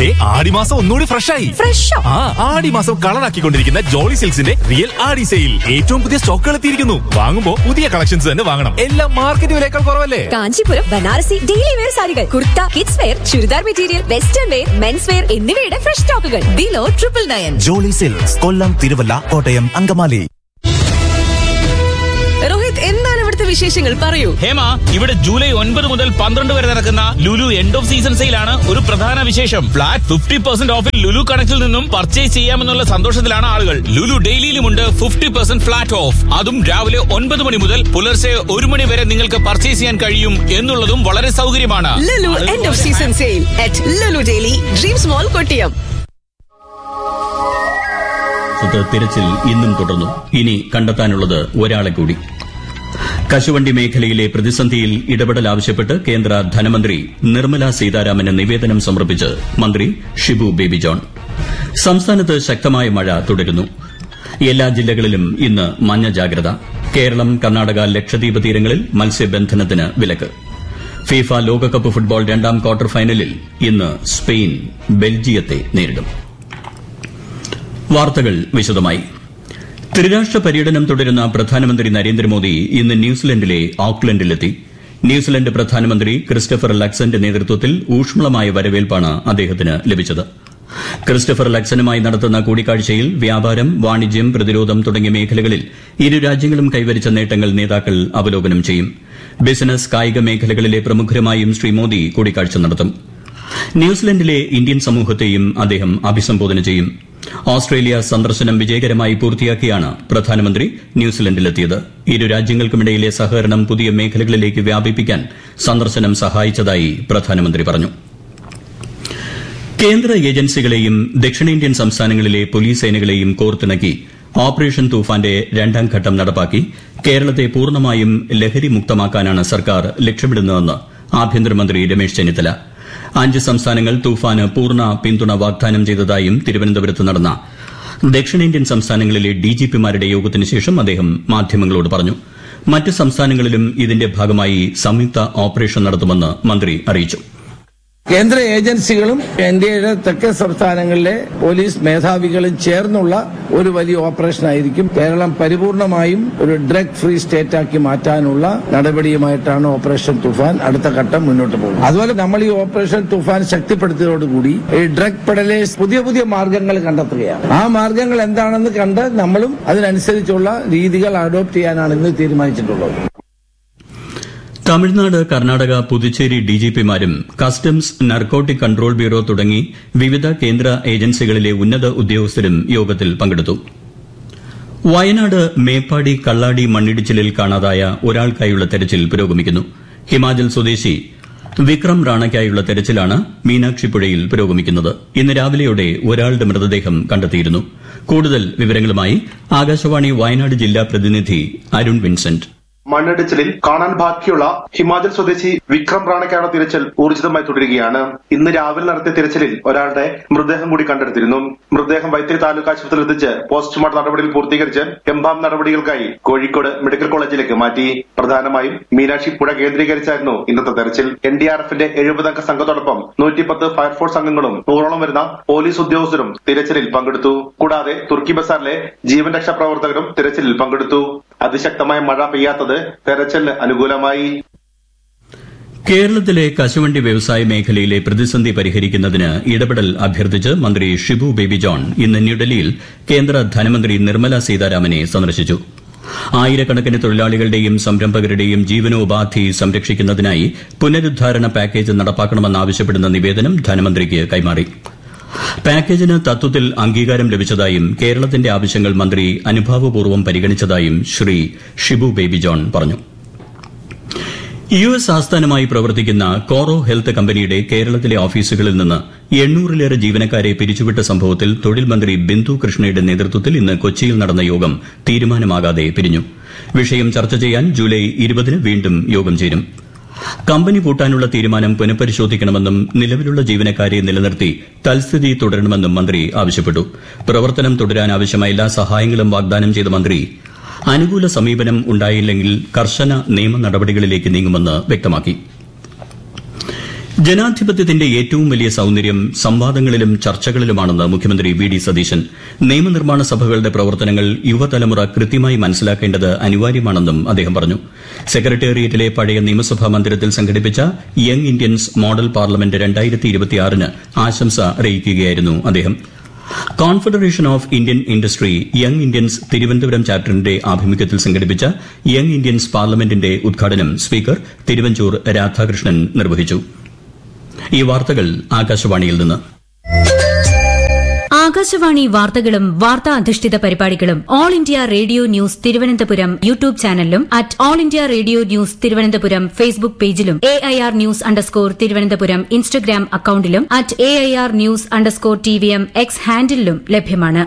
ദേ, ആടിമാസം ഒന്നുകൂടി ഫ്രഷ് ആയി ഫ്രഷോ ആ ആടിമാസം കളറാക്കിക്കൊണ്ടിരിക്കുന്ന ജോളി സിൽക്സിന്റെ റിയൽ ആടി സെയിൽ ഏറ്റവും പുതിയ സ്റ്റോക്കുകൾ എത്തിയിരിക്കുന്നു വാങ്ങുമ്പോ പുതിയ കളക്ഷൻസ് തന്നെ വാങ്ങണം എല്ലാം മാർക്കറ്റ് വിലയേക്കാൾ കുറവല്ലേ കാഞ്ചീപുരം ബനാറസി ഡെയിലി വെയർ സാരികൾ kurta kids wear churidar material western wear men's wear എന്നിവയുടെ ഫ്രഷ് സ്റ്റോക്കുകൾ below triple nine Jolly Silks Kollam Thiruvalla Kottayam Angamaly Rohit എന്താണ് ഇവിടുത്തെ വിശേഷങ്ങൾ പറയൂ ഹേമ ഇവിടെ ജൂലൈ ഒൻപത് മുതൽ പന്ത്രണ്ട് വരെ നടക്കുന്ന ലുലു എൻഡ് ഓഫ് സീസൺ സെയിലാണ് ഒരു പ്രധാന വിശേഷം ഫ്ലാറ്റ് ഫിഫ്റ്റി പെർസെന്റ് ഓഫിൽ ലുലു കണക്റ്റിൽ നിന്നും പർച്ചേസ് ചെയ്യാമെന്നുള്ള സന്തോഷത്തിലാണ് ആളുകൾ ലുലു ഡെയിലിയിലുമുണ്ട് ഫിഫ്റ്റി പെർസെന്റ് ഫ്ലാറ്റ് ഓഫ് അതും രാവിലെ ഒൻപത് മണി മുതൽ പുലർച്ചെ ഒരു മണി വരെ നിങ്ങൾക്ക് പർച്ചേസ് ചെയ്യാൻ കഴിയും എന്നുള്ളതും വളരെ സൗകര്യമാണ് Lulu end of season sale at Lulu daily dreams mall Kottiyam പ്രദേശത്ത് തിരച്ചിൽ ഇന്നും തുടർന്നു ഇനി കണ്ടെത്താനുള്ളത് ഒരാളെ കൂടി കശുവണ്ടി മേഖലയിലെ പ്രതിസന്ധിയിൽ ഇടപെടൽ ആവശ്യപ്പെട്ട് കേന്ദ്ര ധനമന്ത്രി നിർമ്മല സീതാരാമന് നിവേദനം സമർപ്പിച്ച് മന്ത്രി ഷിബു ബേബി ജോൺ സംസ്ഥാനത്ത് ശക്തമായ മഴ തുടരുന്നു എല്ലാ ജില്ലകളിലും ഇന്ന് മഞ്ഞ ജാഗ്രത കേരളം കർണാടക ലക്ഷദ്വീപ് തീരങ്ങളിൽ മത്സ്യബന്ധനത്തിന് വിലക്ക് ഫിഫ ലോകകപ്പ് ഫുട്ബോൾ രണ്ടാം ക്വാർട്ടർ ഫൈനലിൽ ഇന്ന് സ്പെയിൻ ബെൽജിയത്തെ നേരിടും വാർത്തകൾ വിശദമായി ത്രിരാഷ്ട്ര പര്യടനം തുടരുന്ന പ്രധാനമന്ത്രി നരേന്ദ്രമോദി ഇന്ന് ന്യൂസിലൻഡിലെ ഓക്ലൻഡിലെത്തി ന്യൂസിലൻഡ് പ്രധാനമന്ത്രി ക്രിസ്റ്റഫർ ലക്സന്റെ നേതൃത്വത്തിൽ ഊഷ്മളമായ വരവേൽപ്പാണ് അദ്ദേഹത്തിന് ലഭിച്ചത് ക്രിസ്റ്റഫർ ലക്സനുമായി നടത്തുന്ന കൂടിക്കാഴ്ചയിൽ വ്യാപാരം വാണിജ്യം പ്രതിരോധം തുടങ്ങിയ മേഖലകളിൽ ഇരു രാജ്യങ്ങളും കൈവരിച്ച നേട്ടങ്ങൾ നേതാക്കൾ അവലോകനം ചെയ്യും ബിസിനസ് കായിക മേഖലകളിലെ പ്രമുഖരുമായും ശ്രീ മോദി കൂടിക്കാഴ്ച നടത്തും ന്യൂസിലൻഡിലെ ഇന്ത്യൻ സമൂഹത്തെയും അദ്ദേഹം അഭിസംബോധന ചെയ്യും ഓസ്ട്രേലിയ സന്ദർശനം വിജയകരമായി പൂർത്തിയാക്കിയാണ് പ്രധാനമന്ത്രി ന്യൂസിലൻഡിലെത്തിയത് ഇരു രാജ്യങ്ങൾക്കുമിടയിലെ സഹകരണം പുതിയ മേഖലകളിലേക്ക് വ്യാപിപ്പിക്കാൻ സന്ദർശനം സഹായിച്ചതായി പ്രധാനമന്ത്രി പറഞ്ഞു കേന്ദ്ര ഏജൻസികളെയും ദക്ഷിണേന്ത്യൻ സംസ്ഥാനങ്ങളിലെ പോലീസ് സേനകളെയും കോർത്തിണക്കി ഓപ്പറേഷൻ തൂഫാന്റെ രണ്ടാം ഘട്ടം നടപ്പാക്കി കേരളത്തെ പൂർണ്ണമായും ലഹരി മുക്തമാക്കാനാണ് സർക്കാർ ലക്ഷ്യമിടുന്നതെന്ന് ആഭ്യന്തരമന്ത്രി രമേശ് ചെന്നിത്തല അഞ്ച് സംസ്ഥാനങ്ങൾ തൂഫാന് പൂർണ്ണ പിന്തുണ വാഗ്ദാനം ചെയ്തതായും തിരുവനന്തപുരത്ത് നടന്ന ദക്ഷിണേന്ത്യൻ സംസ്ഥാനങ്ങളിലെ ഡിജിപിമാരുടെ യോഗത്തിന് ശേഷം അദ്ദേഹം മാധ്യമങ്ങളോട് പറഞ്ഞു മറ്റ് സംസ്ഥാനങ്ങളിലും ഇതിന്റെ ഭാഗമായി സംയുക്ത ഓപ്പറേഷൻ നടത്തുമെന്ന് മന്ത്രി അറിയിച്ചു കേന്ദ്ര ഏജൻസികളും ഇന്ത്യയുടെ തെക്കേ സംസ്ഥാനങ്ങളിലെ പോലീസ് മേധാവികളും ചേർന്നുള്ള ഒരു വലിയ ഓപ്പറേഷൻ ആയിരിക്കും കേരളം പരിപൂർണമായും ഒരു ഡ്രഗ് ഫ്രീ സ്റ്റേറ്റ് ആക്കി മാറ്റാനുള്ള നടപടിയുമായിട്ടാണ് ഓപ്പറേഷൻ തുഫാൻ അടുത്ത ഘട്ടം മുന്നോട്ട് പോകുന്നത് അതുപോലെ നമ്മൾ ഈ ഓപ്പറേഷൻ തുഫാൻ ശക്തിപ്പെടുത്തിയതോടുകൂടി ഈ ഡ്രഗ് പെഡലേഴ്സ് പുതിയ പുതിയ മാർഗങ്ങൾ കണ്ടെത്തുകയാണ് ആ മാർഗങ്ങൾ എന്താണെന്ന് കണ്ട് നമ്മളും അതിനനുസരിച്ചുള്ള രീതികൾ അഡോപ്റ്റ് ചെയ്യാനാണ് ഇന്ന് തീരുമാനിച്ചിട്ടുള്ളത് തമിഴ്നാട് കർണാടക പുതുച്ചേരി ഡിജിപിമാരും കസ്റ്റംസ് നർക്കോട്ടിക് കൺട്രോൾ ബ്യൂറോ തുടങ്ങി വിവിധ കേന്ദ്ര ഏജൻസികളിലെ ഉന്നത ഉദ്യോഗസ്ഥരും യോഗത്തിൽ പങ്കെടുത്തു വയനാട് മേപ്പാടി കള്ളാടി മണ്ണിടിച്ചിലിൽ കാണാതായ ഒരാൾക്കായുള്ള തെരച്ചിൽ പുരോഗമിക്കുന്നു ഹിമാചൽ സ്വദേശി വിക്രം റാണയ്ക്കായുള്ള തെരച്ചിലാണ് മീനാക്ഷിപ്പുഴയിൽ പുരോഗമിക്കുന്നത് ഇന്ന് രാവിലെയോടെ ഒരാളുടെ മൃതദേഹം കണ്ടെത്തിയിരുന്നു കൂടുതൽ വിവരങ്ങളുമായി ആകാശവാണി വയനാട് ജില്ലാ പ്രതിനിധി അരുൺ വിൻസെന്റ് മണ്ണിടിച്ചിലിൽ കാണാൻ ബാക്കിയുള്ള ഹിമാചൽ സ്വദേശി വിക്രം റാണയ്ക്കാണ് തിരച്ചിൽ ഊർജിതമായി തുടരുകയാണ് ഇന്ന് രാവിലെ നടത്തിയ തിരച്ചിലിൽ ഒരാളുടെ മൃതദേഹം കൂടി കണ്ടെടുത്തിരുന്നു മൃതദേഹം വൈത്തിരി താലൂക്ക് ആശുപത്രിയിൽ എത്തിച്ച് പോസ്റ്റ്മോർട്ടം നടപടികൾ പൂർത്തീകരിച്ച് എംബാം നടപടികൾക്കായി കോഴിക്കോട് മെഡിക്കൽ കോളേജിലേക്ക് മാറ്റി പ്രധാനമായും മീനാക്ഷി പുഴ കേന്ദ്രീകരിച്ചായിരുന്നു ഇന്നത്തെ തെരച്ചിൽ എൻ ഡി ആർ എഫിന്റെ എഴുപതംഗ സംഘത്തോടൊപ്പം നൂറ്റിപ്പത്ത് ഫയർഫോഴ്സ് അംഗങ്ങളും നൂറോളം വരുന്ന പോലീസ് ഉദ്യോഗസ്ഥരും തിരച്ചിലിൽ പങ്കെടുത്തു കൂടാതെ തുർക്കി ബസാറിലെ ജീവൻ രക്ഷാ പ്രവർത്തകരും തിരച്ചിലിൽ പങ്കെടുത്തു അതിശക്തമായ മഴ പെയ്യാത്തത് തെരച്ചിലിന് അനുകൂലമായി കേരളത്തിലെ കശുവണ്ടി വ്യവസായ മേഖലയിലെ പ്രതിസന്ധി പരിഹരിക്കുന്നതിന് ഇടപെടൽ അഭ്യർത്ഥിച്ച് മന്ത്രി ഷിബു ബേബി ജോൺ ഇന്ന് ന്യൂഡൽഹിയിൽ കേന്ദ്ര ധനമന്ത്രി നിർമ്മല സീതാരാമനെ സന്ദർശിച്ചു ആയിരക്കണക്കിന് തൊഴിലാളികളുടെയും സംരംഭകരുടെയും ജീവനോപാധി സംരക്ഷിക്കുന്നതിനായി പുനരുദ്ധാരണ പാക്കേജ് നടപ്പാക്കണമെന്നാവശ്യപ്പെടുന്ന നിവേദനം ധനമന്ത്രിക്ക് കൈമാറി പാക്കേജിന് തത്വത്തിൽ അംഗീകാരം ലഭിച്ചതായും കേരളത്തിന്റെ ആവശ്യങ്ങൾ മന്ത്രി അനുഭാവപൂർവ്വം പരിഗണിച്ചതായും ശ്രീ ഷിബു ബേബി ജോൺ പറഞ്ഞു യു എസ് ആസ്ഥാനമായി പ്രവർത്തിക്കുന്ന കോറോ ഹെൽത്ത് കമ്പനിയുടെ കേരളത്തിലെ ഓഫീസുകളിൽ നിന്ന് എണ്ണൂറിലേറെ ജീവനക്കാരെ പിരിച്ചുവിട്ട സംഭവത്തിൽ തൊഴിൽ മന്ത്രി ബിന്ദു കൃഷ്ണയുടെ നേതൃത്വത്തിൽ ഇന്ന് കൊച്ചിയിൽ നടന്ന യോഗം തീരുമാനമാകാതെ പിരിഞ്ഞു വിഷയം ചർച്ച ചെയ്യാൻ ജൂലൈ ഇരുപതിന് വീണ്ടും യോഗം ചേരും കമ്പനി പൂട്ടാനുള്ള തീരുമാനം പുനഃപരിശോധിക്കണമെന്നും നിലവിലുള്ള ജീവനക്കാരെ നിലനിർത്തി തൽസ്ഥിതി തുടരണമെന്നും മന്ത്രി ആവശ്യപ്പെട്ടു പ്രവർത്തനം തുടരാൻ ആവശ്യമായ എല്ലാ സഹായങ്ങളും വാഗ്ദാനം ചെയ്ത മന്ത്രി അനുകൂല സമീപനം ഉണ്ടായില്ലെങ്കിൽ കർശന നിയമ നടപടികളിലേക്ക് നീങ്ങുമെന്ന് വ്യക്തമാക്കി ജനാധിപത്യത്തിന്റെ ഏറ്റവും വലിയ സൌന്ദര്യം സംവാദങ്ങളിലും ചർച്ചകളിലുമാണെന്ന് മുഖ്യമന്ത്രി വി ഡി സതീശൻ നിയമനിർമ്മാണ സഭകളുടെ പ്രവർത്തനങ്ങൾ യുവതലമുറ കൃത്യമായി മനസ്സിലാക്കേണ്ടത് അനിവാര്യമാണെന്നും അദ്ദേഹം പറഞ്ഞു സെക്രട്ടേറിയറ്റിലെ പഴയ നിയമസഭാ മന്ദിരത്തിൽ സംഘടിപ്പിച്ച യങ് ഇന്ത്യൻസ് മോഡൽ പാർലമെന്റ് ന് ആശംസ അറിയിക്കുകയായിരുന്നു അദ്ദേഹം confederation of Indian industry young Indians Thiruvananthapuram ചാപ്റ്ററിന്റെ ആഭിമുഖ്യത്തിൽ സംഘടിപ്പിച്ച യങ് ഇന്ത്യൻസ് പാർലമെന്റിന്റെ ഉദ്ഘാടനം സ്പീക്കർ തിരുവഞ്ചൂർ രാധാകൃഷ്ണൻ നിർവഹിച്ചു ഈ വാർത്തകൾ ആകാശവാണിയിൽ നിന്ന് ആകാശവാണി വാർത്തകളും വാർത്താ അധിഷ്ഠിത പരിപാടികളും All India Radio news Thiruvananthapuram YouTube ചാനലിലും at All India Radio news Thiruvananthapuram Facebook പേജിലും A I R news underscore Thiruvananthapuram Instagram അക്കൌണ്ടിലും at A I R news underscore T V M X ഹാൻഡിലും ലഭ്യമാണ്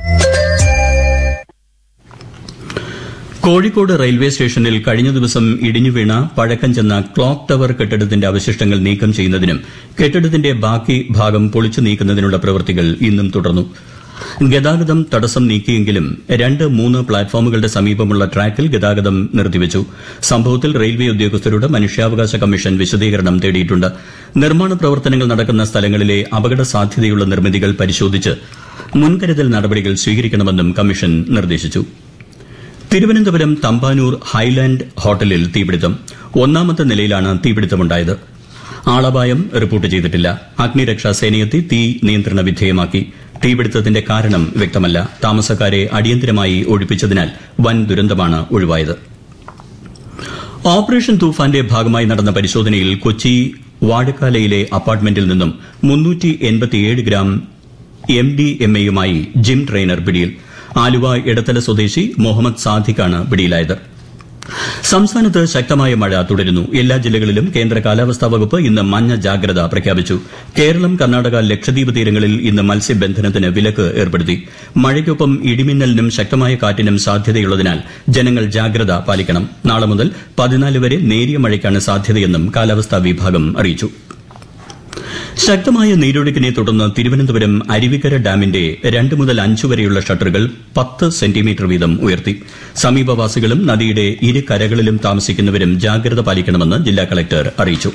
കോഴിക്കോട് റെയിൽവേ സ്റ്റേഷനിൽ കഴിഞ്ഞ ദിവസം ഇടിഞ്ഞുവീണ പഴക്കം ചെന്ന ക്ലോക്ക് ടവർ കെട്ടിടത്തിന്റെ അവശിഷ്ടങ്ങൾ നീക്കം ചെയ്യുന്നതിനും കെട്ടിടത്തിന്റെ ബാക്കി ഭാഗം പൊളിച്ചു നീക്കുന്നതിനുള്ള പ്രവൃത്തികൾ ഇന്നും തുടർന്നു ഗതാഗതം തടസ്സം നീക്കിയെങ്കിലും രണ്ട് മൂന്ന് പ്ലാറ്റ്ഫോമുകളുടെ സമീപമുള്ള ട്രാക്കിൽ ഗതാഗതം നിർത്തിവച്ചു സംഭവത്തിൽ റെയിൽവേ ഉദ്യോഗസ്ഥരോട് മനുഷ്യാവകാശ കമ്മീഷൻ വിശദീകരണം തേടിയിട്ടുണ്ട് നിർമ്മാണ പ്രവർത്തനങ്ങൾ നടക്കുന്ന സ്ഥലങ്ങളിലെ അപകട സാധ്യതയുള്ള നിർമ്മിതികൾ പരിശോധിച്ച് മുൻകരുതൽ നടപടികൾ സ്വീകരിക്കണമെന്നും കമ്മീഷൻ നിർദ്ദേശിച്ചു തിരുവനന്തപുരം തമ്പാനൂർ ഹൈലാൻഡ് ഹോട്ടലിൽ തീപിടുത്തം ഒന്നാമത്തെ നിലയിലാണ് തീപിടുത്തമുണ്ടായത് ആളപായം റിപ്പോർട്ട് ചെയ്തിട്ടില്ല അഗ്നിരക്ഷാ സേനയെത്തി തീ നിയന്ത്രണ വിധേയമാക്കി തീപിടുത്തത്തിന്റെ കാരണം വ്യക്തമല്ല താമസക്കാരെ അടിയന്തരമായി ഒഴിപ്പിച്ചതിനാൽ വൻ ദുരന്തമാണ് ഒഴിവായത് ഓപ്പറേഷൻ തൂഫാന്റെ ഭാഗമായി നടന്ന പരിശോധനയിൽ കൊച്ചി വാഴക്കാലയിലെ അപ്പാർട്ട്മെന്റിൽ നിന്നും ഗ്രാം എം ഡി എം എയുമായി ജിം ട്രെയിനർ പിടിയിൽ ആലുവ ഇടത്തല സ്വദേശി മുഹമ്മദ് സാദിഖാണ് പിടിയിലായത് സംസ്ഥാനത്ത് ശക്തമായ മഴ തുടരുന്നു എല്ലാ ജില്ലകളിലും കേന്ദ്ര കാലാവസ്ഥാ വകുപ്പ് ഇന്ന് മഞ്ഞ ജാഗ്രത പ്രഖ്യാപിച്ചു കേരളം കർണാടക ലക്ഷദ്വീപ് തീരങ്ങളിൽ ഇന്ന് മത്സ്യബന്ധനത്തിന് വിലക്ക് ഏർപ്പെടുത്തി മഴയ്ക്കൊപ്പം ഇടിമിന്നലിനും ശക്തമായ കാറ്റിനും സാധ്യതയുള്ളതിനാൽ ജനങ്ങൾ ജാഗ്രത പാലിക്കണം നാളെ മുതൽ പതിനാല് വരെ നേരിയ മഴയ്ക്കാണ് സാധ്യതയെന്നും കാലാവസ്ഥാ വിഭാഗം അറിയിച്ചു ശക്തമായ നീരൊഴുക്കിനെ തുടർന്ന് തിരുവനന്തപുരം അരുവിക്കര ഡാമിന്റെ രണ്ട് മുതൽ അഞ്ച് വരെയുള്ള ഷട്ടറുകൾ പത്ത് സെന്റിമീറ്റർ വീതം ഉയർത്തി സമീപവാസികളും നദിയുടെ ഇരു കരകളിലും താമസിക്കുന്നവരും ജാഗ്രത പാലിക്കണമെന്ന് ജില്ലാ കളക്ടർ അറിയിച്ചു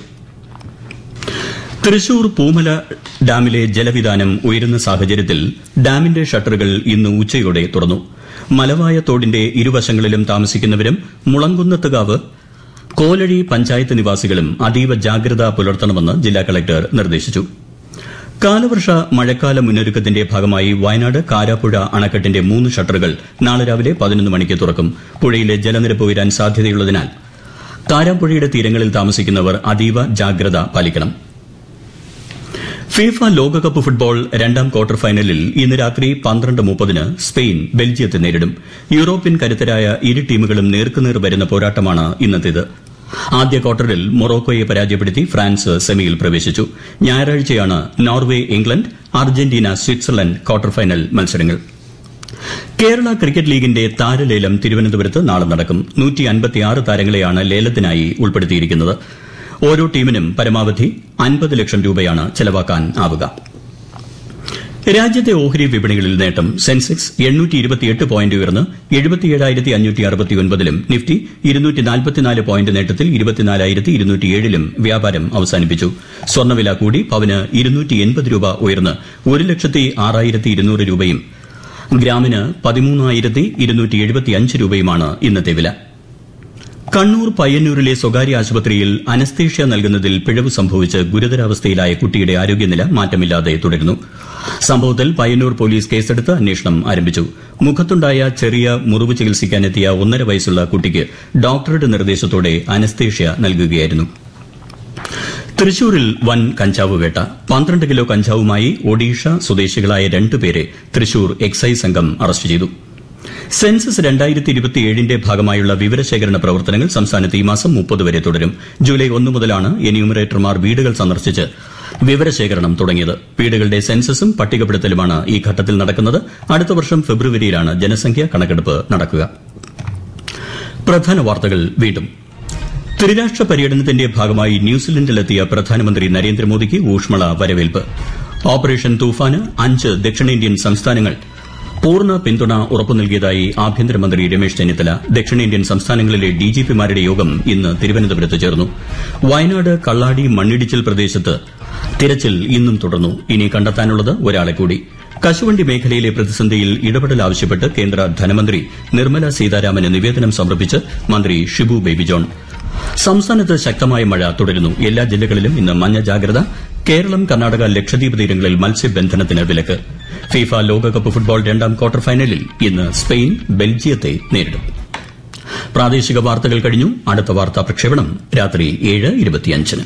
തൃശൂർ പൂമല ഡാമിലെ ജലവിധാനം ഉയരുന്ന സാഹചര്യത്തിൽ ഡാമിന്റെ ഷട്ടറുകൾ ഇന്ന് ഉച്ചയോടെ തുറന്നു മലവായ തോടിന്റെ ഇരുവശങ്ങളിലും താമസിക്കുന്നവരും മുളങ്കുന്നത്തുകാവ് കോലഴി പഞ്ചായത്ത് നിവാസികളും അതീവ ജാഗ്രത പുലർത്തണമെന്ന് ജില്ലാ കളക്ടർ നിർദ്ദേശിച്ചു കാലവർഷ മഴക്കാല മുന്നൊരുക്കത്തിന്റെ ഭാഗമായി വയനാട് കാരാപ്പുഴ അണക്കെട്ടിന്റെ മൂന്ന് ഷട്ടറുകൾ നാളെ രാവിലെ പതിനൊന്ന് മണിക്ക് തുറക്കും പുഴയിലെ ജലനിരപ്പ് ഉയരാൻ സാധ്യതയുള്ളതിനാൽ കാരാപ്പുഴയുടെ തീരങ്ങളിൽ താമസിക്കുന്നവർ അതീവ ജാഗ്രത പാലിക്കണം ഫിഫ ലോകകപ്പ് ഫുട്ബോൾ രണ്ടാം ക്വാർട്ടർ ഫൈനലിൽ ഇന്ന് രാത്രി പന്ത്രണ്ട് മുപ്പതിന് സ്പെയിൻ ബെൽജിയത്തെ നേരിടും യൂറോപ്യൻ കരുത്തരായ ഇരു ടീമുകളും നേർക്കുനേർ വരുന്ന പോരാട്ടമാണ് ഇന്നത്തേത് ആദ്യ ക്വാർട്ടറിൽ മൊറോക്കോയെ പരാജയപ്പെടുത്തി ഫ്രാൻസ് സെമിയിൽ പ്രവേശിച്ചു ഞായറാഴ്ചയാണ് Norway England Argentina Switzerland quarter final മത്സരങ്ങൾ കേരള ക്രിക്കറ്റ് ലീഗിന്റെ താരലേലം തിരുവനന്തപുരത്ത് നാളെ നടക്കും താരങ്ങളെയാണ് ലേലത്തിനായി ഉൾപ്പെടുത്തിയിരിക്കുന്നത് ഓരോ ടീമിനും പരമാവധി അൻപത് ലക്ഷം രൂപയാണ് ചെലവാക്കാൻ ആവുക രാജ്യത്തെ ഓഹരി വിപണികളിൽ നേട്ടം സെൻസെക്സ് പോയിന്റ് ഉയർന്ന് ലും നിഫ്റ്റി പോയിന്റ് നേട്ടത്തിൽ ലും വ്യാപാരം അവസാനിപ്പിച്ചു സ്വർണ്ണവില കൂടി പവന് രൂപ ഉയർന്ന് ഒരു ലക്ഷത്തി ആറായിരത്തി ഇരുന്നൂറ് രൂപയും ഗ്രാമിന് പതിമൂന്നായിരത്തി ഇരുന്നൂറ്റി എഴുപത്തിയഞ്ച് രൂപയുമാണ് ഇന്നത്തെ വില കണ്ണൂർ പയ്യന്നൂരിലെ സ്വകാര്യ ആശുപത്രിയിൽ അനസ്തേഷ്യ നൽകുന്നതിൽ പിഴവ് സംഭവിച്ച് ഗുരുതരാവസ്ഥയിലായ കുട്ടിയുടെ ആരോഗ്യനില മാറ്റമില്ലാതെ തുടരുന്നു സംഭവത്തിൽ പയ്യന്നൂർ പോലീസ് കേസെടുത്ത് അന്വേഷണം ആരംഭിച്ചു മുഖത്തുണ്ടായ ചെറിയ മുറിവ് ചികിത്സിക്കാനെത്തിയ ഒന്നര വയസ്സുള്ള കുട്ടിക്ക് ഡോക്ടറുടെ നിർദ്ദേശത്തോടെ അനസ്തേഷ്യ നൽകുകയായിരുന്നു തൃശൂരിൽ വൻ കഞ്ചാവ് വേട്ട പന്ത്രണ്ട് കിലോ കഞ്ചാവുമായി ഒഡീഷ സ്വദേശികളായ രണ്ടുപേരെ തൃശൂർ എക്സൈസ് സംഘം അറസ്റ്റ് ചെയ്തു സെൻസസ് രണ്ടായിരത്തി ഇരുപത്തിയേഴിന്റെ ഭാഗമായുള്ള വിവരശേഖരണ പ്രവർത്തനങ്ങൾ സംസ്ഥാനത്ത് ഈ മാസം മുപ്പത് വരെ തുടരും ജൂലൈ ഒന്ന് മുതലാണ് എന്യൂമറേറ്റർമാർ വീടുകൾ സന്ദർശിച്ച് വിവരശേഖരണം തുടങ്ങിയത് വീടുകളുടെ സെൻസസും പട്ടികപ്പെടുത്തലുമാണ് ഈ ഘട്ടത്തിൽ നടക്കുന്നത് അടുത്ത വർഷം ഫെബ്രുവരിയിലാണ് ജനസംഖ്യാ കണക്കെടുപ്പ് നടക്കുക പ്രധാന വാർത്തകൾ വീണ്ടും ത്രിരാഷ്ട്ര പര്യടനത്തിന്റെ ഭാഗമായി ന്യൂസിലൻഡിലെത്തിയ പ്രധാനമന്ത്രി നരേന്ദ്രമോദിക്ക് ഊഷ്മള വരവേൽപ്പ് ഓപ്പറേഷൻ തൂഫാന് അഞ്ച് ദക്ഷിണേന്ത്യൻ സംസ്ഥാനങ്ങൾ പൂർണ്ണ പിന്തുണ ഉറപ്പു നൽകിയതായി ആഭ്യന്തരമന്ത്രി രമേശ് ചെന്നിത്തല ദക്ഷിണേന്ത്യൻ സംസ്ഥാനങ്ങളിലെ ഡിജിപിമാരുടെ യോഗം ഇന്ന് തിരുവനന്തപുരത്ത് ചേർന്നു വയനാട് കള്ളാടി മണ്ണിടിച്ചിൽ പ്രദേശത്ത് തിരച്ചിൽ ഇന്നും തുടർന്നു ഇനി കണ്ടെത്താനുള്ളത് ഒരാളെ കൂടി കശുവണ്ടി മേഖലയിലെ പ്രതിസന്ധിയിൽ ഇടപെടൽ ആവശ്യപ്പെട്ട് കേന്ദ്ര ധനമന്ത്രി നിർമ്മല സീതാരാമന് നിവേദനം സമർപ്പിച്ച് മന്ത്രി ഷിബു ബേബി ജോൺ സംസ്ഥാനത്ത് ശക്തമായ മഴ തുടരുന്നു എല്ലാ ജില്ലകളിലും ഇന്ന് മഞ്ഞ ജാഗ്രത കേരളം കർണാടക ലക്ഷദ്വീപ് തീരങ്ങളിൽ മത്സ്യബന്ധനത്തിന് വിലക്ക് ഫിഫ ലോകകപ്പ് ഫുട്ബോൾ രണ്ടാം ക്വാർട്ടർ ഫൈനലിൽ ഇന്ന് സ്പെയിൻ ബെൽജിയത്തെ നേരിടും പ്രാദേശിക വാർത്തകൾ കഴിഞ്ഞു അടുത്ത വാർത്താ പ്രക്ഷേപണം രാത്രി ഏഴ് ഇരുപത്തിയഞ്ചിന്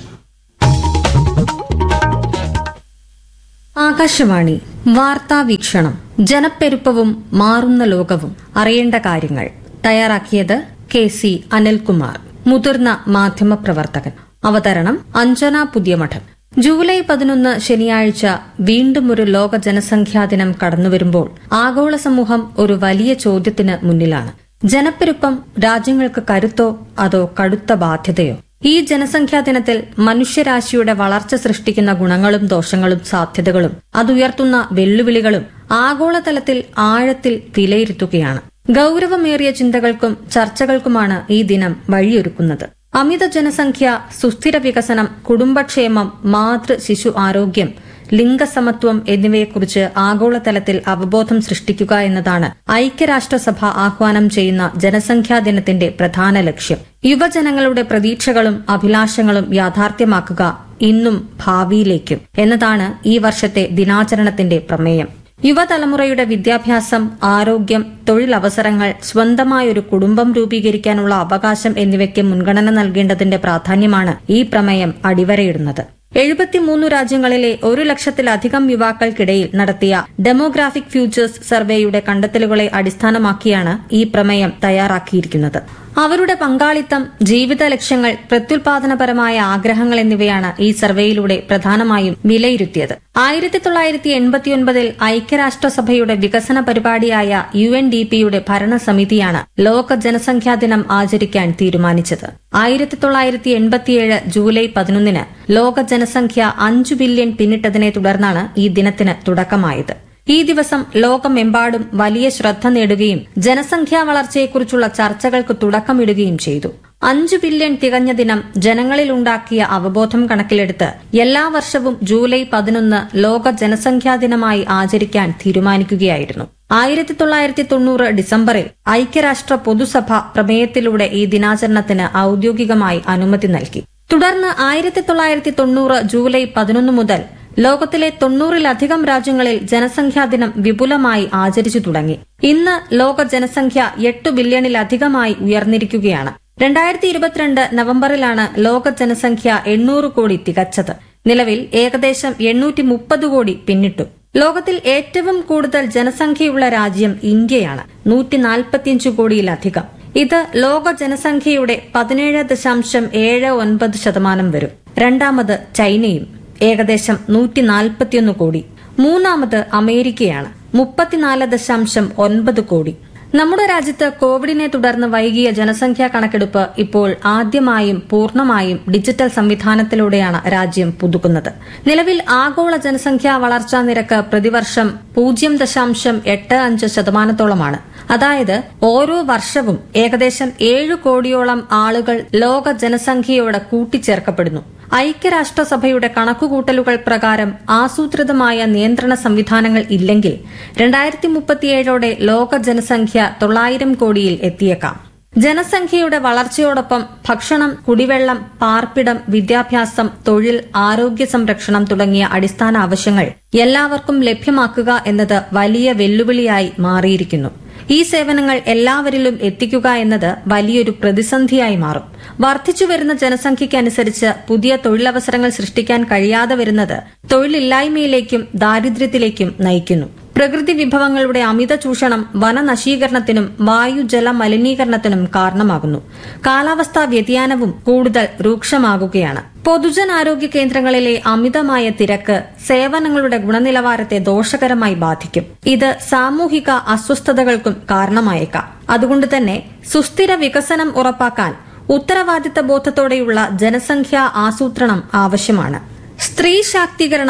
ആകാശവാണി വാർത്താ വീക്ഷണം ജനപ്പെരുപ്പവും മാറുന്ന ലോകവും അറിയേണ്ട കാര്യങ്ങൾ തയ്യാറാക്കിയത് കെ സി അനിൽകുമാർ മുതിർന്ന മാധ്യമപ്രവർത്തകൻ അവതരണം അഞ്ജന പുതിയമഠം ജൂലൈ പതിനൊന്ന് ശനിയാഴ്ച വീണ്ടും ഒരു ലോക ജനസംഖ്യാ ദിനം കടന്നുവരുമ്പോൾ ആഗോള സമൂഹം ഒരു വലിയ ചോദ്യത്തിന് മുന്നിലാണ് ജനപ്പെരുപ്പം രാജ്യങ്ങൾക്ക് കരുത്തോ അതോ കടുത്ത ബാധ്യതയോ ഈ ജനസംഖ്യാ ദിനത്തിൽ മനുഷ്യരാശിയുടെ വളർച്ച സൃഷ്ടിക്കുന്ന ഗുണങ്ങളും ദോഷങ്ങളും സാധ്യതകളും അതുയർത്തുന്ന വെല്ലുവിളികളും ആഗോളതലത്തിൽ ആഴത്തിൽ വിലയിരുത്തുകയാണ് ഗൌരവമേറിയ ചിന്തകൾക്കും ചർച്ചകൾക്കുമാണ് ഈ ദിനം വഴിയൊരുക്കുന്നത് അമിത ജനസംഖ്യ സുസ്ഥിര വികസനം കുടുംബക്ഷേമം മാതൃ ശിശു ആരോഗ്യം ലിംഗസമത്വം എന്നിവയെക്കുറിച്ച് ആഗോളതലത്തിൽ അവബോധം സൃഷ്ടിക്കുക എന്നതാണ് ഐക്യരാഷ്ട്രസഭ ആഹ്വാനം ചെയ്യുന്ന ജനസംഖ്യാ ദിനത്തിന്റെ പ്രധാന ലക്ഷ്യം യുവജനങ്ങളുടെ പ്രതീക്ഷകളും അഭിലാഷങ്ങളും യാഥാർത്ഥ്യമാക്കുക ഇന്നും ഭാവിയിലേക്കും എന്നതാണ് ഈ വർഷത്തെ ദിനാചരണത്തിന്റെ പ്രമേയം യുവതലമുറയുടെ വിദ്യാഭ്യാസം ആരോഗ്യം തൊഴിലവസരങ്ങൾ സ്വന്തമായൊരു കുടുംബം രൂപീകരിക്കാനുള്ള അവകാശം എന്നിവയ്ക്ക് മുൻഗണന നൽകേണ്ടതിന്റെ പ്രാധാന്യമാണ് ഈ പ്രമേയം അടിവരയിടുന്നത് എഴുപത്തിമൂന്ന് രാജ്യങ്ങളിലെ ഒരു ലക്ഷത്തിലധികം യുവാക്കൾക്കിടയിൽ നടത്തിയ ഡെമോഗ്രാഫിക് ഫ്യൂച്ചേഴ്സ് സർവേയുടെ കണ്ടെത്തലുകളെ അടിസ്ഥാനമാക്കിയാണ് ഈ പ്രമേയം തയ്യാറാക്കിയിരിക്കുന്നത് അവരുടെ പങ്കാളിത്തം ജീവിത ലക്ഷ്യങ്ങൾ പ്രത്യുൽപാദനപരമായ ആഗ്രഹങ്ങൾ എന്നിവയാണ് ഈ സർവേയിലൂടെ പ്രധാനമായും വിലയിരുത്തിയത് ആയിരത്തി തൊള്ളായിരത്തി എൺപത്തിയൊൻപതിൽ ഐക്യരാഷ്ട്രസഭയുടെ വികസന പരിപാടിയായ യു എൻ ഡി പിയുടെ ഭരണസമിതിയാണ് ലോക ജനസംഖ്യാ ദിനം ആചരിക്കാൻ തീരുമാനിച്ചത് ആയിരത്തി തൊള്ളായിരത്തി എൺപത്തിയേഴ് ജൂലൈ പതിനൊന്നിന് ലോക ജനസംഖ്യ അഞ്ചു ബില്യൺ പിന്നിട്ടതിനെ തുടർന്നാണ് ഈ ദിനത്തിന് തുടക്കമായത് ഈ ദിവസം ലോകമെമ്പാടും വലിയ ശ്രദ്ധ നേടുകയും ജനസംഖ്യാ വളർച്ചയെക്കുറിച്ചുള്ള ചർച്ചകൾക്ക് തുടക്കമിടുകയും ചെയ്തു അഞ്ചു ബില്യൺ തികഞ്ഞ ദിനം ജനങ്ങളിലുണ്ടാക്കിയ അവബോധം കണക്കിലെടുത്ത് എല്ലാ വർഷവും ജൂലൈ പതിനൊന്ന് ലോക ജനസംഖ്യാ ദിനമായി ആചരിക്കാൻ തീരുമാനിക്കുകയായിരുന്നു ആയിരത്തി തൊള്ളായിരത്തി തൊണ്ണൂറ് ഡിസംബറിൽ ഐക്യരാഷ്ട്ര പൊതുസഭ പ്രമേയത്തിലൂടെ ഈ ദിനാചരണത്തിന് ഔദ്യോഗികമായി അനുമതി നൽകി തുടർന്ന് ആയിരത്തി തൊള്ളായിരത്തി തൊണ്ണൂറ് ജൂലൈ പതിനൊന്ന് മുതൽ ലോകത്തിലെ തൊണ്ണൂറിലധികം രാജ്യങ്ങളിൽ ജനസംഖ്യാ ദിനം വിപുലമായി ആചരിച്ചു തുടങ്ങി ഇന്ന് ലോക ജനസംഖ്യ എട്ട് ബില്യണിലധികമായി ഉയർന്നിരിക്കുകയാണ് രണ്ടായിരത്തി ഇരുപത്തിരണ്ട് നവംബറിലാണ് ലോക ജനസംഖ്യ എണ്ണൂറ് കോടി തികച്ചത് നിലവിൽ ഏകദേശം എണ്ണൂറ്റി മുപ്പത് കോടി പിന്നിട്ടു ലോകത്തിൽ ഏറ്റവും കൂടുതൽ ജനസംഖ്യയുള്ള രാജ്യം ഇന്ത്യയാണ് നൂറ്റി നാൽപ്പത്തിയഞ്ച് കോടിയിലധികം ഇത് ലോക ജനസംഖ്യയുടെ പതിനേഴ് ദശാംശം ഏഴ് ഒൻപത് ശതമാനം വരും രണ്ടാമത് ചൈനയും ഏകദേശം നൂറ്റി നാൽപ്പത്തിയൊന്ന് കോടി മൂന്നാമത് അമേരിക്കയാണ് മുപ്പത്തിനാല് ദശാംശം ഒൻപത് കോടി നമ്മുടെ രാജ്യത്ത് കോവിഡിനെ തുടർന്ന് വൈകിയ ജനസംഖ്യാ കണക്കെടുപ്പ് ഇപ്പോൾ ആദ്യമായും പൂർണ്ണമായും ഡിജിറ്റൽ സംവിധാനത്തിലൂടെയാണ് രാജ്യം പുതുക്കുന്നത് നിലവിൽ ആഗോള ജനസംഖ്യാ വളർച്ചാ നിരക്ക് പ്രതിവർഷം പൂജ്യം ദശാംശം എട്ട് അഞ്ച് ശതമാനത്തോളമാണ് അതായത് ഓരോ വർഷവും ഏകദേശം ഏഴ് കോടിയോളം ആളുകൾ ലോക ജനസംഖ്യയോട് കൂട്ടിച്ചേർക്കപ്പെടുന്നു ഐക്യരാഷ്ട്രസഭയുടെ കണക്കുകൂട്ടലുകൾ പ്രകാരം ആസൂത്രിതമായ നിയന്ത്രണ സംവിധാനങ്ങൾ ഇല്ലെങ്കിൽ രണ്ടായിരത്തി മുപ്പത്തിയേഴോടെ ലോക ജനസംഖ്യ തൊള്ളായിരം കോടിയിൽ എത്തിയേക്കാം ജനസംഖ്യയുടെ വളർച്ചയോടൊപ്പം ഭക്ഷണം കുടിവെള്ളം പാർപ്പിടം വിദ്യാഭ്യാസം തൊഴിൽ ആരോഗ്യ സംരക്ഷണം തുടങ്ങിയ അടിസ്ഥാന ആവശ്യങ്ങൾ എല്ലാവർക്കും ലഭ്യമാക്കുക എന്നത് വലിയ വെല്ലുവിളിയായി മാറിയിരിക്കുന്നു ഈ സേവനങ്ങൾ എല്ലാവരിലും എത്തിക്കുക എന്നത് വലിയൊരു പ്രതിസന്ധിയായി മാറും വർദ്ധിച്ചുവരുന്ന ജനസംഖ്യയ്ക്കനുസരിച്ച് പുതിയ തൊഴിലവസരങ്ങൾ സൃഷ്ടിക്കാൻ കഴിയാതെ വരുന്നത് തൊഴിലില്ലായ്മയിലേക്കും ദാരിദ്ര്യത്തിലേക്കും നയിക്കുന്നു പ്രകൃതി വിഭവങ്ങളുടെ അമിത ചൂഷണം വനനശീകരണത്തിനും വായു ജല മലിനീകരണത്തിനും കാരണമാകുന്നു കാലാവസ്ഥാ വ്യതിയാനവും കൂടുതൽ രൂക്ഷമാകുകയാണ് പൊതുജനാരോഗ്യ കേന്ദ്രങ്ങളിലെ അമിതമായ തിരക്ക് സേവനങ്ങളുടെ ഗുണനിലവാരത്തെ ദോഷകരമായി ബാധിക്കും ഇത് സാമൂഹിക അസ്വസ്ഥതകൾക്കും കാരണമായേക്കാം അതുകൊണ്ട് തന്നെ സുസ്ഥിര വികസനം ഉറപ്പാക്കാൻ ഉത്തരവാദിത്ത ബോധത്തോടെയുള്ള ജനസംഖ്യാ ആസൂത്രണം ആവശ്യമാണ് സ്ത്രീ ശാക്തീകരണം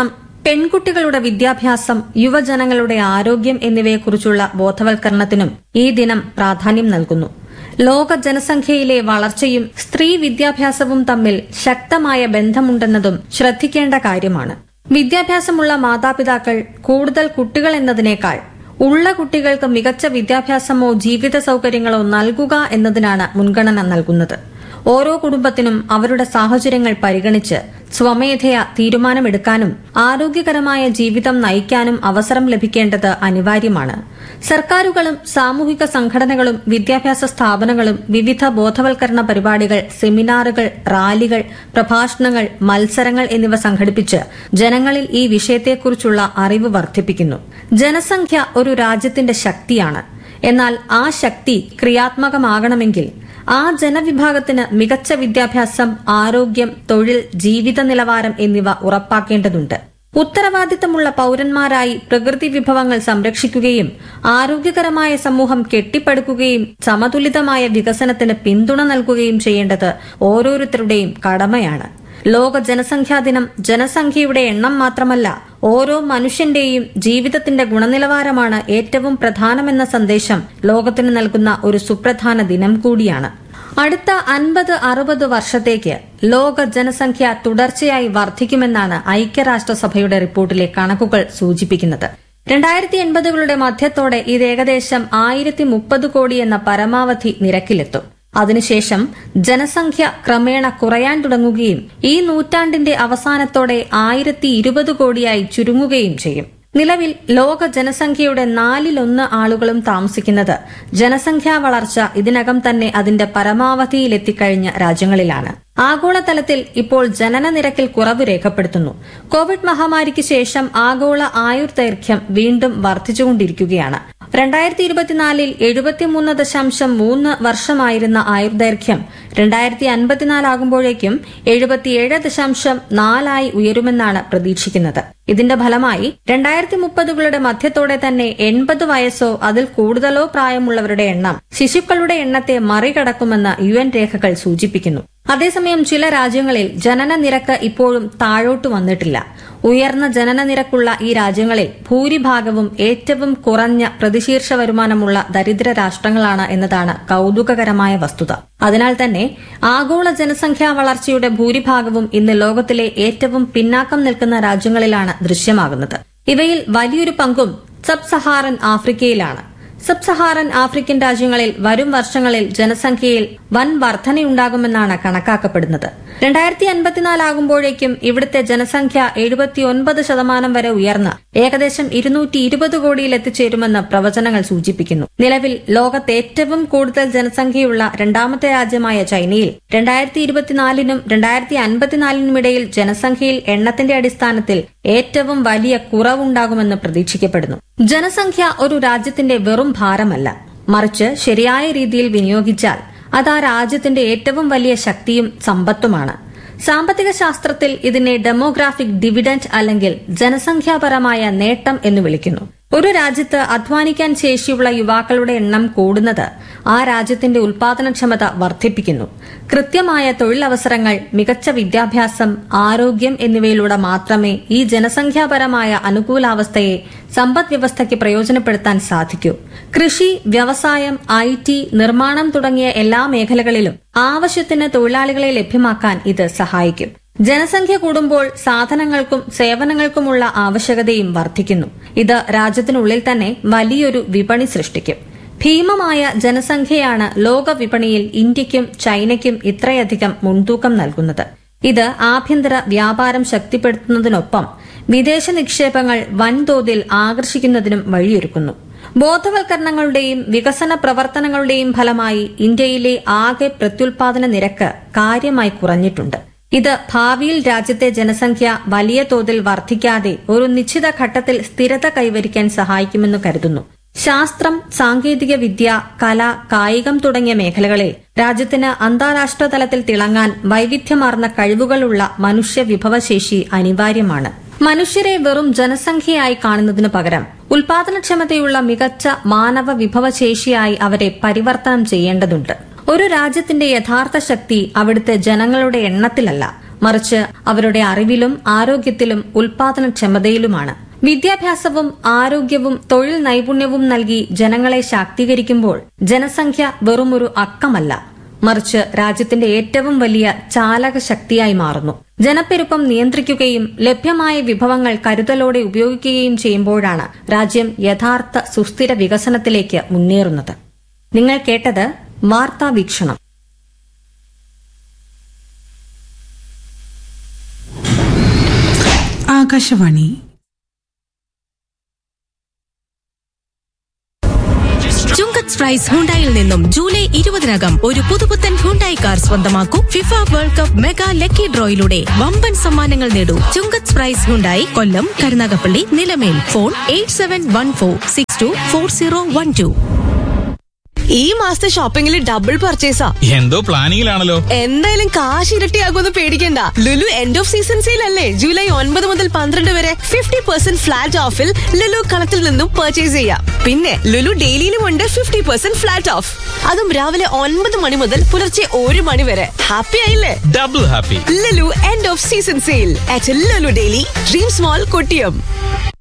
പെൺകുട്ടികളുടെ വിദ്യാഭ്യാസം യുവജനങ്ങളുടെ ആരോഗ്യം എന്നിവയെക്കുറിച്ചുള്ള ബോധവൽക്കരണത്തിനും ഈ ദിനം പ്രാധാന്യം നൽകുന്നു ലോക ജനസംഖ്യയിലെ വളർച്ചയും സ്ത്രീ വിദ്യാഭ്യാസവും തമ്മിൽ ശക്തമായ ബന്ധമുണ്ടെന്നതും ശ്രദ്ധിക്കേണ്ട കാര്യമാണ് വിദ്യാഭ്യാസമുള്ള മാതാപിതാക്കൾ കൂടുതൽ കുട്ടികൾ എന്നതിനേക്കാൾ ഉള്ള കുട്ടികൾക്ക് മികച്ച വിദ്യാഭ്യാസമോ ജീവിത സൌകര്യങ്ങളോ നൽകുക എന്നതിനാണ് മുൻഗണന നൽകുന്നത് ഓരോ കുടുംബത്തിനും അവരുടെ സാഹചര്യങ്ങൾ പരിഗണിച്ച് സ്വമേധയാ തീരുമാനമെടുക്കാനും ആരോഗ്യകരമായ ജീവിതം നയിക്കാനും അവസരം ലഭിക്കേണ്ടത് അനിവാര്യമാണ് സർക്കാരുകളും സാമൂഹിക സംഘടനകളും വിദ്യാഭ്യാസ സ്ഥാപനങ്ങളും വിവിധ ബോധവൽക്കരണ പരിപാടികൾ സെമിനാറുകൾ റാലികൾ പ്രഭാഷണങ്ങൾ മത്സരങ്ങൾ എന്നിവ സംഘടിപ്പിച്ച് ജനങ്ങളിൽ ഈ വിഷയത്തെക്കുറിച്ചുള്ള അറിവ് വർദ്ധിപ്പിക്കുന്നു ജനസംഖ്യ ഒരു രാജ്യത്തിന്റെ ശക്തിയാണ് എന്നാൽ ആ ശക്തി ക്രിയാത്മകമാകണമെങ്കിൽ ആ ജനവിഭാഗത്തിന് മികച്ച വിദ്യാഭ്യാസം ആരോഗ്യം തൊഴിൽ ജീവിത നിലവാരം എന്നിവ ഉറപ്പാക്കേണ്ടതുണ്ട് ഉത്തരവാദിത്തമുള്ള പൌരന്മാരായി പ്രകൃതി വിഭവങ്ങൾ സംരക്ഷിക്കുകയും ആരോഗ്യകരമായ സമൂഹം കെട്ടിപ്പടുക്കുകയും സമതുലിതമായ വികസനത്തിന് പിന്തുണ നൽകുകയും ചെയ്യേണ്ടത് ഓരോരുത്തരുടെയും കടമയാണ് ലോക ജനസംഖ്യാ ദിനം ജനസംഖ്യയുടെ എണ്ണം മാത്രമല്ല ഓരോ മനുഷ്യന്റെയും ജീവിതത്തിന്റെ ഗുണനിലവാരമാണ് ഏറ്റവും പ്രധാനമെന്ന സന്ദേശം ലോകത്തിന് നൽകുന്ന ഒരു സുപ്രധാന ദിനം കൂടിയാണ് അടുത്ത അൻപത് അറുപത് വർഷത്തേക്ക് ലോക ജനസംഖ്യ തുടർച്ചയായി വർദ്ധിക്കുമെന്നാണ് ഐക്യരാഷ്ട്രസഭയുടെ റിപ്പോർട്ടിലെ കണക്കുകൾ സൂചിപ്പിക്കുന്നത് രണ്ടായിരത്തി എൺപതുകളുടെ മധ്യത്തോടെ ഇത് ഏകദേശം ആയിരത്തി മുപ്പത് കോടി എന്ന പരമാവധി നിരക്കിലെത്തും അതിനുശേഷം ജനസംഖ്യ ക്രമേണ കുറയാൻ തുടങ്ങുകയും ഈ നൂറ്റാണ്ടിന്റെ അവസാനത്തോടെ ആയിരത്തി ഇരുപത് കോടിയായി ചുരുങ്ങുകയും ചെയ്യും നിലവിൽ ലോക ജനസംഖ്യയുടെ നാലിലൊന്ന് ആളുകളും താമസിക്കുന്നത് ജനസംഖ്യാ വളർച്ച ഇതിനകം തന്നെ അതിന്റെ പരമാവധിയിലെത്തിക്കഴിഞ്ഞ രാജ്യങ്ങളിലാണ് ആഗോളതലത്തിൽ ഇപ്പോൾ ജനന നിരക്കിൽ കുറവ് രേഖപ്പെടുത്തുന്നു കോവിഡ് മഹാമാരിക്ക് ശേഷം ആഗോള ആയുർദൈർഘ്യം വീണ്ടും വർദ്ധിച്ചുകൊണ്ടിരിക്കുകയാണ് രണ്ടായിരത്തി ഇരുപത്തിനാലിൽ എഴുപത്തിമൂന്ന് ദശാംശം മൂന്ന് വർഷമായിരുന്ന ആയുർദൈർഘ്യം രണ്ടായിരത്തി അൻപത്തിനാലാകുമ്പോഴേക്കും എഴുപത്തിയേഴ് ദശാംശം നാലായി ഉയരുമെന്നാണ് പ്രതീക്ഷിക്കുന്നത് ഇതിന്റെ ഫലമായി രണ്ടായിരത്തി മുപ്പതുകളുടെ മധ്യത്തോടെ തന്നെ എൺപത് വയസ്സോ അതിൽ കൂടുതലോ പ്രായമുള്ളവരുടെ എണ്ണം ശിശുക്കളുടെ എണ്ണത്തെ മറികടക്കുമെന്ന് യു എൻ രേഖകൾ സൂചിപ്പിക്കുന്നു അതേസമയം ചില രാജ്യങ്ങളിൽ ജനന നിരക്ക് ഇപ്പോഴും താഴോട്ട് വന്നിട്ടില്ല ഉയർന്ന ജനന നിരക്കുള്ള ഈ രാജ്യങ്ങളിൽ ഭൂരിഭാഗവും ഏറ്റവും കുറഞ്ഞ പ്രതിശീർഷ വരുമാനമുള്ള ദരിദ്ര രാഷ്ട്രങ്ങളാണ് എന്നതാണ് കൌതുകകരമായ വസ്തുത അതിനാൽ തന്നെ ആഗോള ജനസംഖ്യാ വളർച്ചയുടെ ഭൂരിഭാഗവും ഇന്ന് ലോകത്തിലെ ഏറ്റവും പിന്നാക്കം നിൽക്കുന്ന രാജ്യങ്ങളിലാണ് ദൃശ്യമാകുന്നത് ഇവയിൽ വലിയൊരു പങ്കും സബ് സഹാറൻ ആഫ്രിക്കയിലാണ് സബ് സഹാറൻ ആഫ്രിക്കൻ രാജ്യങ്ങളിൽ വരും വർഷങ്ങളിൽ ജനസംഖ്യയിൽ വൻ വർധനയുണ്ടാകുമെന്നാണ് കണക്കാക്കപ്പെടുന്നത് രണ്ടായിരത്തി അൻപത്തിനാലാകുമ്പോഴേക്കും ഇവിടുത്തെ ജനസംഖ്യ എഴുപത്തിയൊൻപത് ശതമാനം വരെ ഉയർന്ന് ഏകദേശം ഇരുന്നൂറ്റി ഇരുപത് കോടിയിൽ എത്തിച്ചേരുമെന്ന് പ്രവചനങ്ങൾ സൂചിപ്പിക്കുന്നു നിലവിൽ ലോകത്ത് ഏറ്റവും കൂടുതൽ ജനസംഖ്യയുള്ള രണ്ടാമത്തെ രാജ്യമായ ചൈനയിൽ രണ്ടായിരത്തി ഇരുപത്തിനാലിനും രണ്ടായിരത്തി അൻപത്തിനാലിനും ഇടയിൽ ജനസംഖ്യയിൽ എണ്ണത്തിന്റെ അടിസ്ഥാനത്തിൽ ഏറ്റവും വലിയ കുറവുണ്ടാകുമെന്ന് പ്രതീക്ഷിക്കപ്പെടുന്നു ജനസംഖ്യ ഒരു രാജ്യത്തിന്റെ വെറും ഭാരമല്ല മറിച്ച് ശരിയായ രീതിയിൽ വിനിയോഗിച്ചാൽ അത് ആ രാജ്യത്തിന്റെ ഏറ്റവും വലിയ ശക്തിയും സമ്പത്തുമാണ് സാമ്പത്തിക ശാസ്ത്രത്തിൽ ഇതിനെ ഡെമോഗ്രാഫിക് ഡിവിഡന്റ് അല്ലെങ്കിൽ ജനസംഖ്യാപരമായ നേട്ടം എന്ന് വിളിക്കുന്നു ഒരു രാജ്യത്ത് അധ്വാനിക്കാൻ ശേഷിയുള്ള യുവാക്കളുടെ എണ്ണം കൂടുന്നത് ആ രാജ്യത്തിന്റെ ഉൽപാദനക്ഷമത വർദ്ധിപ്പിക്കുന്നു കൃത്യമായ തൊഴിലവസരങ്ങൾ മികച്ച വിദ്യാഭ്യാസം ആരോഗ്യം എന്നിവയിലൂടെ മാത്രമേ ഈ ജനസംഖ്യാപരമായ അനുകൂലാവസ്ഥയെ സമ്പദ് വ്യവസ്ഥയ്ക്ക് പ്രയോജനപ്പെടുത്താൻ സാധിക്കൂ കൃഷി വ്യവസായം ഐ ടി നിർമ്മാണം തുടങ്ങിയ എല്ലാ മേഖലകളിലും ആവശ്യത്തിന് തൊഴിലാളികളെ ലഭ്യമാക്കാൻ ഇത് സഹായിക്കും ജനസംഖ്യ കൂടുമ്പോൾ സാധനങ്ങൾക്കും സേവനങ്ങൾക്കുമുള്ള ആവശ്യകതയും വർദ്ധിക്കുന്നു ഇത് രാജ്യത്തിനുള്ളിൽ തന്നെ വലിയൊരു വിപണി സൃഷ്ടിക്കും ഭീമമായ ജനസംഖ്യയാണ് ലോക വിപണിയിൽ ഇന്ത്യയ്ക്കും ചൈനയ്ക്കും ഇത്രയധികം മുൻതൂക്കം നൽകുന്നത് ഇത് ആഭ്യന്തര വ്യാപാരം ശക്തിപ്പെടുത്തുന്നതിനൊപ്പം വിദേശ നിക്ഷേപങ്ങൾ വൻതോതിൽ ആകർഷിക്കുന്നതിനും വഴിയൊരുക്കുന്നു ബോധവൽക്കരണങ്ങളുടെയും വികസന പ്രവർത്തനങ്ങളുടെയും ഫലമായി ഇന്ത്യയിലെ ആകെ പ്രത്യുൽപാദന നിരക്ക് കാര്യമായി കുറഞ്ഞിട്ടുണ്ട് ഇത് ഭാവിയിൽ രാജ്യത്തെ ജനസംഖ്യ വലിയ തോതിൽ വർദ്ധിക്കാതെ ഒരു നിശ്ചിത ഘട്ടത്തിൽ സ്ഥിരത കൈവരിക്കാൻ സഹായിക്കുമെന്ന് കരുതുന്നു ശാസ്ത്രം സാങ്കേതിക വിദ്യ കല കായികം തുടങ്ങിയ മേഖലകളിൽ രാജ്യത്തിന് അന്താരാഷ്ട്ര തലത്തിൽ തിളങ്ങാൻ വൈവിധ്യമാർന്ന കഴിവുകളുള്ള മനുഷ്യ വിഭവശേഷി അനിവാര്യമാണ് മനുഷ്യരെ വെറും ജനസംഖ്യയായി കാണുന്നതിനു പകരം ഉൽപാദനക്ഷമതയുള്ള മികച്ച മാനവ വിഭവശേഷിയായി അവരെ പരിവർത്തനം ചെയ്യേണ്ടതുണ്ട് ഒരു രാജ്യത്തിന്റെ യഥാർത്ഥ ശക്തി അവിടുത്തെ ജനങ്ങളുടെ എണ്ണത്തിലല്ല മറിച്ച് അവരുടെ അറിവിലും ആരോഗ്യത്തിലും ഉൽപാദനക്ഷമതയിലുമാണ് വിദ്യാഭ്യാസവും ആരോഗ്യവും തൊഴിൽ നൈപുണ്യവും നൽകി ജനങ്ങളെ ശാക്തീകരിക്കുമ്പോൾ ജനസംഖ്യ വെറുമൊരു അക്കമല്ല മറിച്ച് രാജ്യത്തിന്റെ ഏറ്റവും വലിയ ചാലക ശക്തിയായി മാറുന്നു ജനപ്പെരുപ്പം നിയന്ത്രിക്കുകയും ലഭ്യമായ വിഭവങ്ങൾ കരുതലോടെ ഉപയോഗിക്കുകയും ചെയ്യുമ്പോഴാണ് രാജ്യം യഥാർത്ഥ സുസ്ഥിര വികസനത്തിലേക്ക് മുന്നേറുന്നത് നിങ്ങൾ കേട്ടത് വാർത്താ വീക്ഷണം ആകാശവാണി ചുങ്കത് പ്രൈസ് ഹുണ്ടായിൽ നിന്നും ജൂലൈ ഇരുപതിനകം ഒരു പുതുപുത്തൻ ഹുണ്ടായി കാർ സ്വന്തമാക്കൂ FIFA world cup mega lucky ഡ്രോയിലൂടെ വമ്പൻ സമ്മാനങ്ങൾ നേടൂ Chungath prize Hyundai Kollam Karunagappally Nilamel phone eight seven one four six two four zero one two ഈ മാസത്തെ ഷോപ്പിംഗിൽ ഡബിൾ പർച്ചേസാ എന്തോ പ്ലാനിങ്ങിലാണല്ലോ എന്തായാലും കാശ് ഇരട്ടിയാകുമെന്ന് പേടിക്കണ്ട Lulu end of season sale അല്ലേ ജൂലൈ ഒൻപത് മുതൽ പന്ത്രണ്ട് വരെ ഫിഫ്റ്റി പെർസെന്റ് ഫ്ലാറ്റ് ഓഫിൽ ലുലു കളത്തിൽ നിന്നും പർച്ചേസ് ചെയ്യാം പിന്നെ ലുലു ഡെയിലിയിലും ഉണ്ട് ഫിഫ്റ്റി പെർസെന്റ് ഫ്ലാറ്റ് ഓഫ് അതും രാവിലെ ഒൻപത് മണി മുതൽ പുലർച്ചെ ഒരു മണി വരെ ഹാപ്പി ആയില്ലേ double happy Lulu end of season sale at Lulu daily dreams mall Kottiyam